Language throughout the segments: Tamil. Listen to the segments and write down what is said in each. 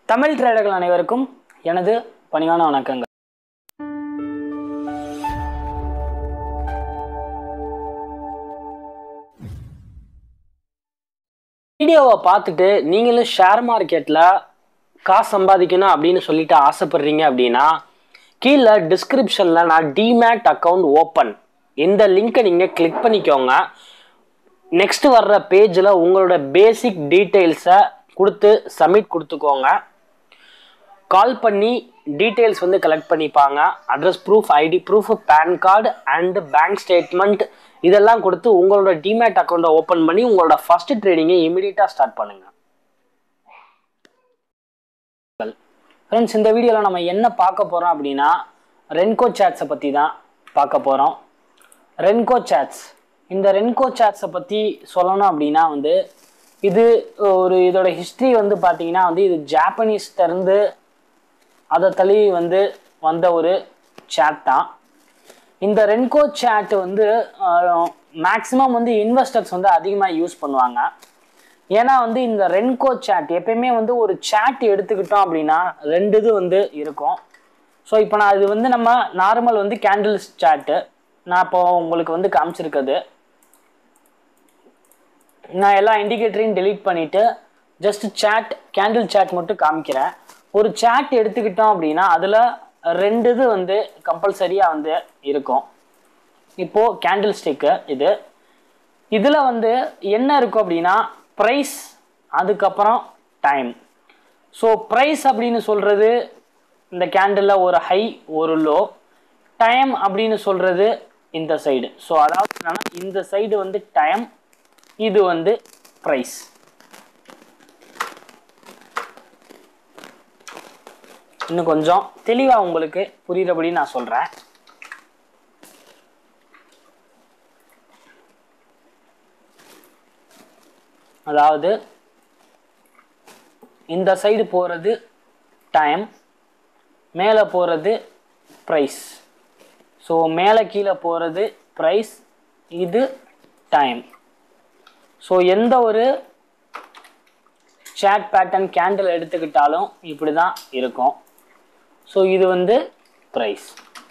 தமிழ் ட்ரேடர்கள் அனைவருக்கும் எனது பணிவான வணக்கங்கள் வீடியோவை பார்த்துட்டு நீங்களும் ஷேர் மார்க்கெட்டில் காசு சம்பாதிக்கணும் அப்படின்னு சொல்லிட்டு ஆசைப்படுறீங்க அப்படின்னா கீழே டிஸ்கிரிப்ஷனில் நான் டிமேட் அக்கௌண்ட் ஓப்பன் இந்த லிங்கை நீங்கள் கிளிக் பண்ணிக்கோங்க நெக்ஸ்ட் வர்ற பேஜில் உங்களோட பேசிக் டீட்டெயில்ஸை கொடுத்து சப்மிட் கொடுத்துக்கோங்க கால் பண்ணி டீட்டெயில்ஸ் வந்து கலெக்ட் பண்ணிப்பாங்க address proof ID proof PAN card and bank statement இதெல்லாம் கொடுத்து உங்களோட டிமேட் அக்கௌண்ட்டை ஓப்பன் பண்ணி உங்களோட ஃபர்ஸ்ட் ட்ரேடிங்கை இமீடியட்டாக ஸ்டார்ட் பண்ணுங்க ஃப்ரெண்ட்ஸ் இந்த வீடியோவில் நம்ம என்ன பார்க்க போகிறோம் அப்படின்னா ரென்கோ சேட்ஸை பற்றி தான் பார்க்க போகிறோம் ரென்கோ சேட்ஸ் இந்த ரென்கோ சேட்ஸை பற்றி சொல்லணும் அப்படின்னா வந்து இது ஒரு இதோட ஹிஸ்ட்ரி வந்து பார்த்தீங்கன்னா வந்து இது ஜாப்பனீஸ்லேருந்து அதை தழுவி வந்து வந்த ஒரு சேட் தான் இந்த ரென்கோ சேட் வந்து மேக்ஸிமம் வந்து இன்வெஸ்டர்ஸ் வந்து அதிகமாக யூஸ் பண்ணுவாங்க ஏன்னா வந்து இந்த ரென்கோ சேட் எப்பயுமே வந்து ஒரு சேட் எடுத்துக்கிட்டோம் அப்படின்னா ரெண்டு இது வந்து இருக்கும் ஸோ இப்போ நான் இது வந்து நம்ம நார்மல் வந்து கேண்டில்ஸ் சேட்டு நான் இப்போ உங்களுக்கு வந்து காமிச்சிருக்கிறது நான் எல்லா இண்டிகேட்டரையும் டெலீட் பண்ணிவிட்டு ஜஸ்ட் சேட் கேண்டில் சேட் மட்டும் காமிக்கிறேன் ஒரு சேட் எடுத்துக்கிட்டோம் அப்படின்னா அதில் ரெண்டு இது வந்து கம்பல்சரியாக வந்து இருக்கும் இப்போது கேண்டில் ஸ்டிக்கு இது இதில் வந்து என்ன இருக்கும் அப்படின்னா ப்ரைஸ் அதுக்கப்புறம் டைம் ஸோ ப்ரைஸ் அப்படின்னு சொல்கிறது இந்த கேண்டிலில் ஒரு ஹை ஒரு லோ டைம் அப்படின்னு சொல்கிறது இந்த சைடு ஸோ அதாவது என்னன்னா இந்த சைடு வந்து டைம் இது வந்து ப்ரைஸ் இன்னும் கொஞ்சம் தெளிவாக உங்களுக்கு புரியுறபடி நான் சொல்கிறேன் அதாவது இந்த சைடு போகிறது டைம் மேலே போகிறது ப்ரைஸ் ஸோ மேலே கீழே போகிறது ப்ரைஸ் இது டைம் ஸோ எந்த ஒரு சேட் பேட்டர்ன் கேண்டில் எடுத்துக்கிட்டாலும் இப்படி தான் இருக்கும் ஸோ இது வந்து ப்ரைஸ்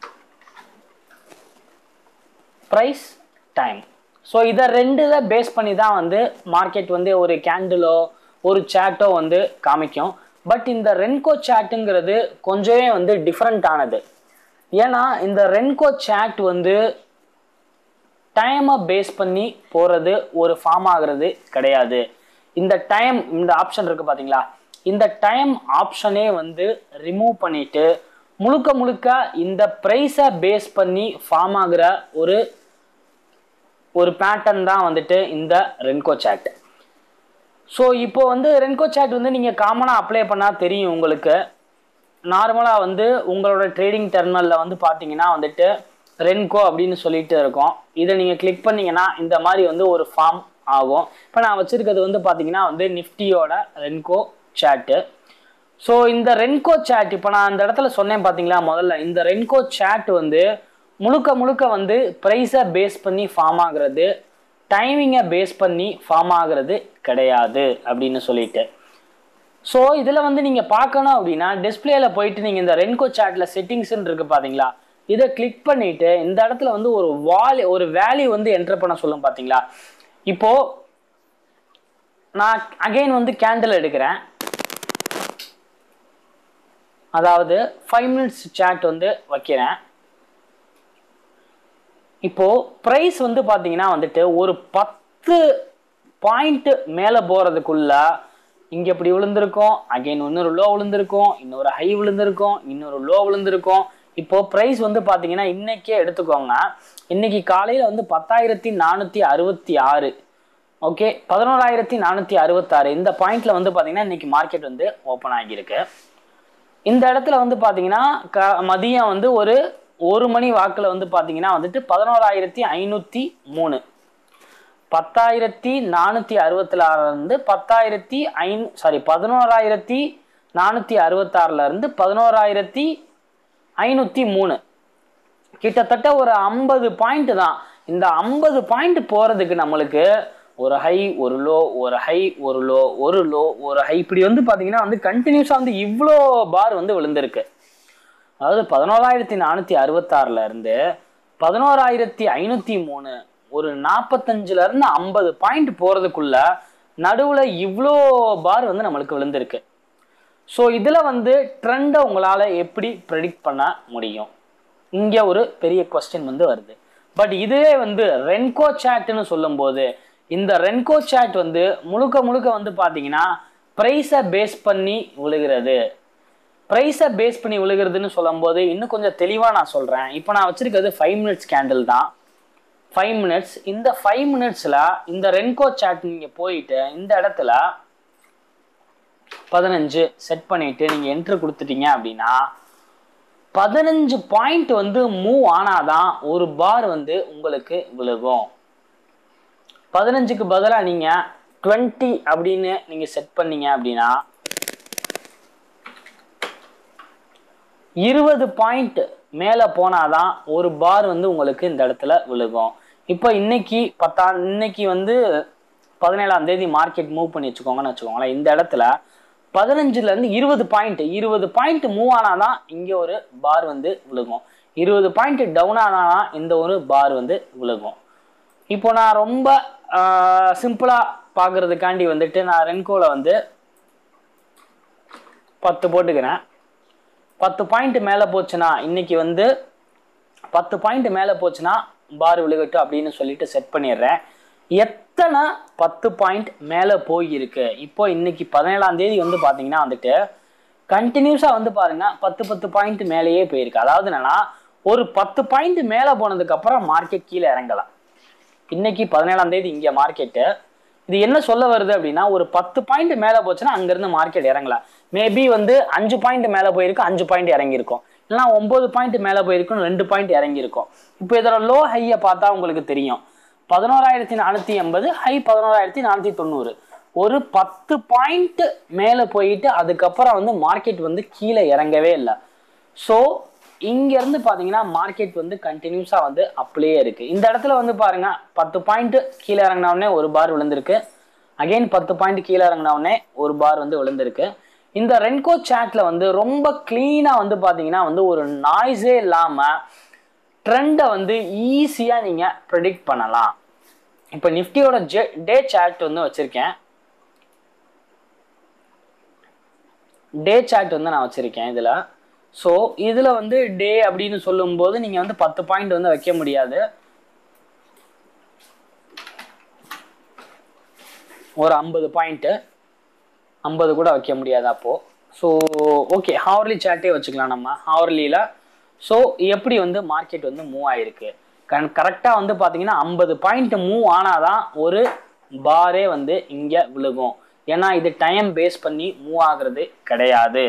ப்ரைஸ் டைம் ஸோ இதை ரெண்டு இதை பேஸ் பண்ணி தான் வந்து மார்க்கெட் வந்து ஒரு கேண்டிலோ ஒரு சேட்டோ வந்து காமிக்கும் பட் இந்த ரென்கோ சேட்டுங்கிறது கொஞ்சமே வந்து டிஃப்ரெண்ட் ஆனது ஏன்னா இந்த ரென்கோ சேட் வந்து டைமை பேஸ் பண்ணி போகிறது ஒரு ஃபார்ம் ஆகிறது கிடையாது இந்த டைம் இந்த ஆப்ஷன் இருக்குது பார்த்தீங்களா இந்த டைம் ஆப்ஷனே வந்து ரிமூவ் பண்ணிட்டு முழுக்க முழுக்க இந்த ப்ரைஸை பேஸ் பண்ணி ஃபார்ம் ஆகிற ஒரு ஒரு பேட்டர்ன் தான் வந்துட்டு இந்த ரென்கோ சேட் ஸோ இப்போ வந்து ரென்கோ சேட் வந்து நீங்கள் காமனாக அப்ளை பண்ணால் தெரியும் உங்களுக்கு நார்மலாக வந்து உங்களோட ட்ரேடிங் டெர்மினலில் வந்து பார்த்தீங்கன்னா வந்துட்டு ரென்கோ அப்படின்னு சொல்லிட்டு இருக்கோம் இதை நீங்கள் கிளிக் பண்ணீங்கன்னா இந்த மாதிரி வந்து ஒரு ஃபார்ம் ஆகும் இப்போ நான் வச்சுருக்கிறது வந்து பார்த்தீங்கன்னா வந்து நிஃப்டியோட ரென்கோ சேட்டு ஸோ இந்த ரென்கோ சேட் இப்போ நான் அந்த இடத்துல சொன்னேன் பார்த்தீங்களா முதல்ல இந்த ரென்கோ சேட் வந்து முழுக்க முழுக்க வந்து ப்ரைஸை பேஸ் பண்ணி ஃபார்ம் ஆகுறது டைமிங்கை பேஸ் பண்ணி ஃபார்ம் ஆகுறது கிடையாது அப்படின்னு சொல்லிட்டு ஸோ இதில் வந்து நீங்கள் பார்க்கணும் அப்படின்னா டிஸ்பிளேல போயிட்டு நீங்கள் இந்த ரென்கோ சேட்டில் செட்டிங்ஸ்ன்னு இருக்கு பார்த்தீங்களா இதை கிளிக் பண்ணிட்டு இந்த இடத்துல வந்து ஒரு வால் ஒரு வேல்யூ வந்து என்டர் பண்ண சொல்லும் பார்த்தீங்களா இப்போ நான் அகைன் வந்து கேண்டில் எடுக்கிறேன் அதாவது ஃபைவ் மினிட்ஸ் சேட் வந்து வைக்கிறேன் இப்போ ப்ரைஸ் வந்து பார்த்தீங்கன்னா வந்துட்டு ஒரு பத்து பாயிண்ட் மேலே போகிறதுக்குள்ள இங்கே இப்படி விழுந்திருக்கும் அகைன் இன்னொரு லோ விழுந்திருக்கும் இன்னொரு ஹை விழுந்திருக்கும் இன்னொரு லோ விழுந்திருக்கும் இப்போ ப்ரைஸ் வந்து பார்த்தீங்கன்னா இன்னைக்கே எடுத்துக்கோங்க இன்னைக்கு காலையில் வந்து பத்தாயிரத்தி நானூற்றி அறுபத்தி ஆறு ஓகே பதினோராயிரத்தி நானூற்றி அறுபத்தாறு இந்த பாயிண்ட்ல வந்து பார்த்தீங்கன்னா இன்னைக்கு மார்க்கெட் வந்து ஓப்பன் ஆகியிருக்கு இந்த இடத்துல வந்து பார்த்தீங்கன்னா க மதியம் வந்து ஒரு ஒரு மணி வாக்கில் வந்து பார்த்தீங்கன்னா வந்துட்டு பதினோராயிரத்தி ஐநூற்றி மூணு பத்தாயிரத்தி நானூற்றி அறுபத்தில் இருந்து பத்தாயிரத்தி ஐநூ சாரி பதினோராயிரத்தி நானூற்றி அறுபத்தாறுலேருந்து பதினோராயிரத்தி ஐநூற்றி மூணு கிட்டத்தட்ட ஒரு ஐம்பது பாயிண்ட் தான் இந்த ஐம்பது பாயிண்ட் போகிறதுக்கு நம்மளுக்கு ஒரு ஹை ஒரு லோ ஒரு ஹை ஒரு லோ ஒரு லோ ஒரு ஹை இப்படி வந்து பார்த்தீங்கன்னா வந்து கண்டினியூஸாக வந்து இவ்வளோ பார் வந்து விழுந்திருக்கு அதாவது பதினோராயிரத்தி நானூற்றி அறுபத்தாறுல இருந்து பதினோராயிரத்தி ஐநூற்றி மூணு ஒரு நாற்பத்தஞ்சுல இருந்து ஐம்பது பாயிண்ட் போகிறதுக்குள்ள நடுவில் இவ்வளோ பார் வந்து நம்மளுக்கு விழுந்திருக்கு ஸோ இதில் வந்து ட்ரெண்டை உங்களால் எப்படி ப்ரெடிக்ட் பண்ண முடியும் இங்கே ஒரு பெரிய கொஸ்டின் வந்து வருது பட் இதுவே வந்து ரென்கோ சேட்னு சொல்லும்போது இந்த ரென்கோ சேட் வந்து முழுக்க முழுக்க வந்து பார்த்தீங்கன்னா ப்ரைஸை பேஸ் பண்ணி விழுகிறது ப்ரைஸை பேஸ் பண்ணி விழுகிறதுன்னு சொல்லும்போது இன்னும் கொஞ்சம் தெளிவாக நான் சொல்கிறேன் இப்போ நான் வச்சிருக்கிறது ஃபைவ் மினிட்ஸ் கேண்டில் தான் ஃபைவ் மினிட்ஸ் இந்த ஃபைவ் மினிட்ஸில் இந்த ரென்கோ சாட் நீங்கள் போயிட்டு இந்த இடத்துல பதினஞ்சு செட் பண்ணிட்டு நீங்கள் என்ட்ரு கொடுத்துட்டீங்க அப்படின்னா பதினஞ்சு பாயிண்ட் வந்து மூவ் ஆனாதான் ஒரு பார் வந்து உங்களுக்கு விழுகும் பதினஞ்சுக்கு பதிலாக நீங்கள் டுவெண்ட்டி அப்படின்னு நீங்கள் செட் பண்ணீங்க அப்படின்னா இருபது பாயிண்ட் மேலே போனாதான் ஒரு பார் வந்து உங்களுக்கு இந்த இடத்துல விழுகும் இப்போ இன்னைக்கு பத்தா இன்னைக்கு வந்து பதினேழாம் தேதி மார்க்கெட் மூவ் பண்ணி வச்சுக்கோங்கன்னு வச்சுக்கோங்களேன் இந்த இடத்துல பதினஞ்சுலேருந்து இருபது பாயிண்ட் இருபது பாயிண்ட் மூவ் ஆனாதான் இங்கே ஒரு பார் வந்து விழுகும் இருபது பாயிண்ட் டவுன் ஆனாதான் இந்த ஒரு பார் வந்து விழுகும் இப்போ நான் ரொம்ப சிம்பிளாக பார்க்குறதுக்காண்டி வந்துட்டு நான் ரென்கோவில் வந்து பத்து போட்டுக்கிறேன் பத்து பாயிண்ட் மேலே போச்சுன்னா இன்னைக்கு வந்து பத்து பாயிண்ட் மேலே போச்சுன்னா பார் விழுகட்டும் அப்படின்னு சொல்லிட்டு செட் பண்ணிடுறேன் எத்தனை பத்து பாயிண்ட் மேலே போயிருக்கு இப்போ இன்னைக்கு பதினேழாம் தேதி வந்து பார்த்தீங்கன்னா வந்துட்டு கண்டினியூஸாக வந்து பாருங்க பத்து பத்து பாயிண்ட் மேலேயே போயிருக்கு அதாவது என்னன்னா ஒரு பத்து பாயிண்ட் மேலே போனதுக்கப்புறம் மார்க்கெட் கீழே இறங்கலாம் இன்னைக்கு பதினேழாம் தேதி இங்கே மார்க்கெட்டு இது என்ன சொல்ல வருது அப்படின்னா ஒரு பத்து பாயிண்ட் மேலே போச்சுன்னா அங்கேருந்து மார்க்கெட் இறங்கலாம் மேபி வந்து அஞ்சு பாயிண்ட் மேலே போயிருக்கு அஞ்சு பாயிண்ட் இறங்கியிருக்கும் இல்லைனா ஒம்பது பாயிண்ட் மேலே போயிருக்கும் ரெண்டு பாயிண்ட் இறங்கியிருக்கும் இப்போ இதோட லோ ஹையை பார்த்தா உங்களுக்கு தெரியும் பதினோராயிரத்தி நானூற்றி எண்பது ஹை பதினோராயிரத்தி நானூற்றி தொண்ணூறு ஒரு பத்து பாயிண்ட் மேலே போயிட்டு அதுக்கப்புறம் வந்து மார்க்கெட் வந்து கீழே இறங்கவே இல்லை ஸோ இங்கேருந்து பார்த்தீங்கன்னா மார்க்கெட் வந்து கண்டினியூஸாக வந்து அப்படியே இருக்குது இந்த இடத்துல வந்து பாருங்க பத்து பாயிண்ட் கீழே இறங்கினவுடனே ஒரு பார் விழுந்திருக்கு அகைன் பத்து பாயிண்ட் கீழே இறங்கினவுடனே ஒரு பார் வந்து விழுந்திருக்கு இந்த ரென்கோ சேட்டில் வந்து ரொம்ப க்ளீனாக வந்து பார்த்தீங்கன்னா வந்து ஒரு நாய்ஸே இல்லாமல் ட்ரெண்டை வந்து ஈஸியாக நீங்கள் ப்ரெடிக்ட் பண்ணலாம் இப்போ நிஃப்டியோட ஜே டே சார்ட் வந்து வச்சுருக்கேன் டே சார்ட் வந்து நான் வச்சுருக்கேன் இதில் ஸோ இதில் வந்து டே அப்படின்னு சொல்லும்போது நீங்கள் வந்து பத்து பாயிண்ட் வந்து வைக்க முடியாது ஒரு ஐம்பது பாயிண்ட்டு ஐம்பது கூட வைக்க முடியாது அப்போது ஸோ ஓகே ஹார்லி சார்ட்டே வச்சுக்கலாம் நம்ம ஹார்லியில் ஸோ எப்படி வந்து மார்க்கெட் வந்து மூவ் ஆயிருக்கு கண் கரெக்டாக வந்து பார்த்தீங்கன்னா ஐம்பது பாயிண்ட் மூவ் ஆனாதான் ஒரு பாரே வந்து இங்கே விழுகும் ஏன்னா இது டைம் பேஸ் பண்ணி மூவ் ஆகுறது கிடையாது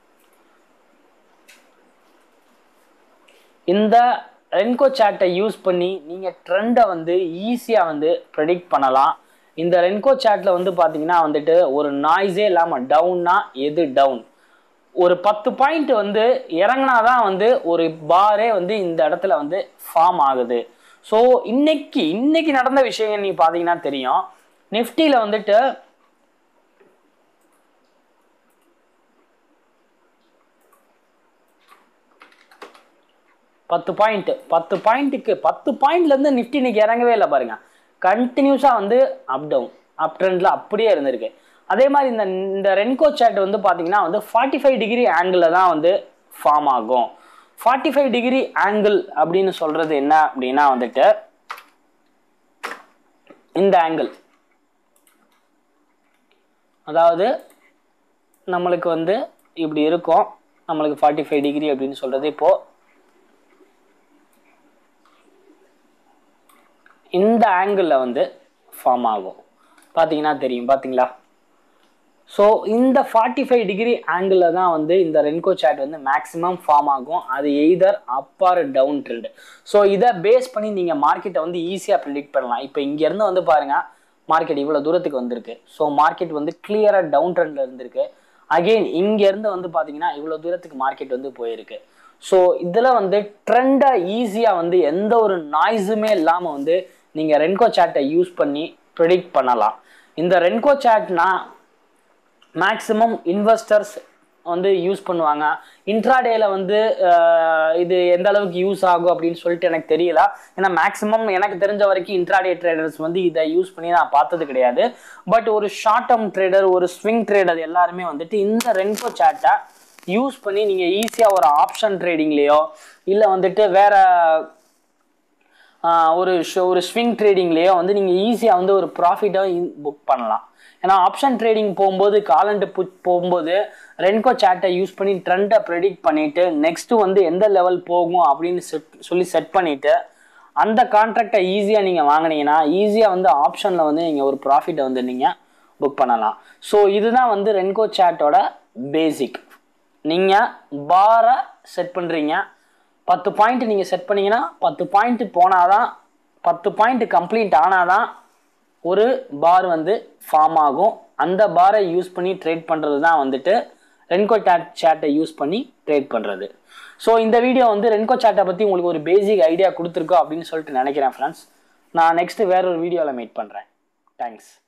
இந்த ரென்கோ சார்ட்டை யூஸ் பண்ணி நீங்கள் ட்ரெண்டை வந்து ஈஸியாக வந்து ப்ரெடிக்ட் பண்ணலாம் இந்த ரென்கோ சார்ட்டில் வந்து பார்த்தீங்கன்னா வந்துட்டு ஒரு நாய்ஸே இல்லாமல் டவுன்னா எது டவுன் ஒரு பத்து பாயிண்ட் வந்து இறங்கினாதான் வந்து ஒரு பாரே வந்து இந்த இடத்துல வந்து ஃபார்ம் ஆகுது ஸோ இன்னைக்கு இன்னைக்கு நடந்த விஷயங்கள் நீ பார்த்தீங்கன்னா தெரியும் நிஃப்டியில் வந்துட்டு பத்து பாயிண்ட் பத்து பாயிண்ட்டுக்கு பத்து பாயிண்ட்லேருந்து நிஃப்டி இன்னைக்கு இறங்கவே இல்லை பாருங்க கண்டினியூஸாக வந்து அப் டவுன் அப் ட்ரெண்டில் அப்படியே இருந்திருக்கு அதே மாதிரி இந்த இந்த ரென்கோ சார்ட் வந்து பார்த்தீங்கன்னா வந்து ஃபார்ட்டி ஃபைவ் டிகிரி ஆங்கிளில் தான் வந்து ஃபார்ம் ஆகும் ஃபார்ட்டி ஃபைவ் டிகிரி ஆங்கிள் அப்படின்னு சொல்கிறது என்ன அப்படின்னா வந்துட்டு இந்த ஆங்கிள் அதாவது நம்மளுக்கு வந்து இப்படி இருக்கும் நம்மளுக்கு ஃபார்ட்டி ஃபைவ் டிகிரி அப்படின்னு சொல்கிறது இப்போது இந்த ஆங்கிளில் வந்து ஃபார்ம் ஆகும் பார்த்தீங்கன்னா தெரியும் பார்த்தீங்களா ஸோ இந்த ஃபார்ட்டி ஃபைவ் டிகிரி ஆங்கிளில் தான் வந்து இந்த ரென்கோ சார்ட் வந்து மேக்ஸிமம் ஃபார்ம் ஆகும் அது either up or down trend so இதை பேஸ் பண்ணி நீங்கள் மார்க்கெட்டை வந்து ஈஸியாக ப்ரிடிக்ட் பண்ணலாம் இப்போ இங்கேருந்து வந்து பாருங்கள் மார்க்கெட் இவ்வளோ தூரத்துக்கு வந்திருக்கு ஸோ மார்க்கெட் வந்து கிளியராக டவுன் ட்ரெண்டில் இருந்திருக்கு அகெயின் இங்கேருந்து வந்து பார்த்தீங்கன்னா இவ்வளோ தூரத்துக்கு மார்க்கெட் வந்து போயிருக்கு ஸோ இதில் வந்து ட்ரெண்டை ஈஸியாக வந்து எந்த ஒரு நாய்ஸுமே இல்லாமல் வந்து நீங்கள் ரென்கோ சார்ட்டை யூஸ் பண்ணி ப்ரெடிக்ட் பண்ணலாம் இந்த ரென்கோ சாட்னா மேக்ஸிமம் இன்வெஸ்டர்ஸ் வந்து யூஸ் பண்ணுவாங்க இன்ட்ராடேல வந்து அஹ், இது எந்த அளவுக்கு யூஸ் ஆகும் அப்படின்னு சொல்லிட்டு எனக்கு தெரியல ஏன்னா மேக்ஸிமம் எனக்கு தெரிஞ்ச வரைக்கும் இன்ட்ராடே ட்ரேடர்ஸ் வந்து இதை யூஸ் பண்ணி நான் பார்த்தது கிடையாது பட் ஒரு ஷார்ட் டேர்ம் ட்ரேடர் ஒரு ஸ்விங் ட்ரேடர் எல்லாருமே வந்துட்டு இந்த ரென்கோ சாட்டை யூஸ் பண்ணி நீங்கள் ஈஸியாக ஒரு ஆப்ஷன் ட்ரேடிங்லேயோ இல்லை வந்துட்டு வேற ஆஹ் ஒரு ஷ- ஒரு ஸ்விங் ட்ரேடிங்லேயோ வந்து நீங்கள் ஈஸியாக வந்து ஒரு ப்ராஃபிட்டை புக் பண்ணலாம் ஏன்னா ஆப்ஷன் ட்ரேடிங் போகும்போது காலண்டு புட் போகும்போது ரென்கோ சாட்டை யூஸ் பண்ணி ட்ரெண்டை ப்ரெடிக்ட் பண்ணிட்டு நெக்ஸ்ட் வந்து எந்த லெவல் போகும் அப்படின்னு செட் சொல்லி செட் பண்ணிட்டு அந்த கான்ட்ராக்டை ஈஸியாக நீங்கள் வாங்குனீங்கன்னா ஈஸியாக வந்து ஆப்ஷனில் வந்து நீங்கள் ஒரு ப்ராஃபிட்டை வந்து நீங்கள் புக் பண்ணலாம் ஸோ இதுதான் வந்து ரென்கோ சாட்டோட பேசிக் நீங்கள் பாரை செட் பண்ணுறீங்க பத்து பாயிண்ட் நீங்கள் செட் பண்ணீங்கன்னா பத்து பாயிண்ட் போனாதான் பத்து பாயிண்ட் கம்ப்ளீட் ஆனாதான் ஒரு பார் வந்து ஃபார்ம் ஆகும் அந்த பாரை யூஸ் பண்ணி ட்ரேட் பண்ணுறது தான் வந்துட்டு ரென்கோ சாட் சேட்டை யூஸ் பண்ணி ட்ரேட் பண்ணுறது ஸோ இந்த வீடியோ வந்து ரென்கோ சாட்டை பற்றி உங்களுக்கு ஒரு பேசிக் ஐடியா கொடுத்துருக்கோம் அப்படின்னு சொல்லிட்டு நினைக்கிறேன் ஃப்ரெண்ட்ஸ் நான் நெக்ஸ்ட் வேற ஒரு வீடியோவில் மீட் பண்ணுறேன் தேங்க்ஸ்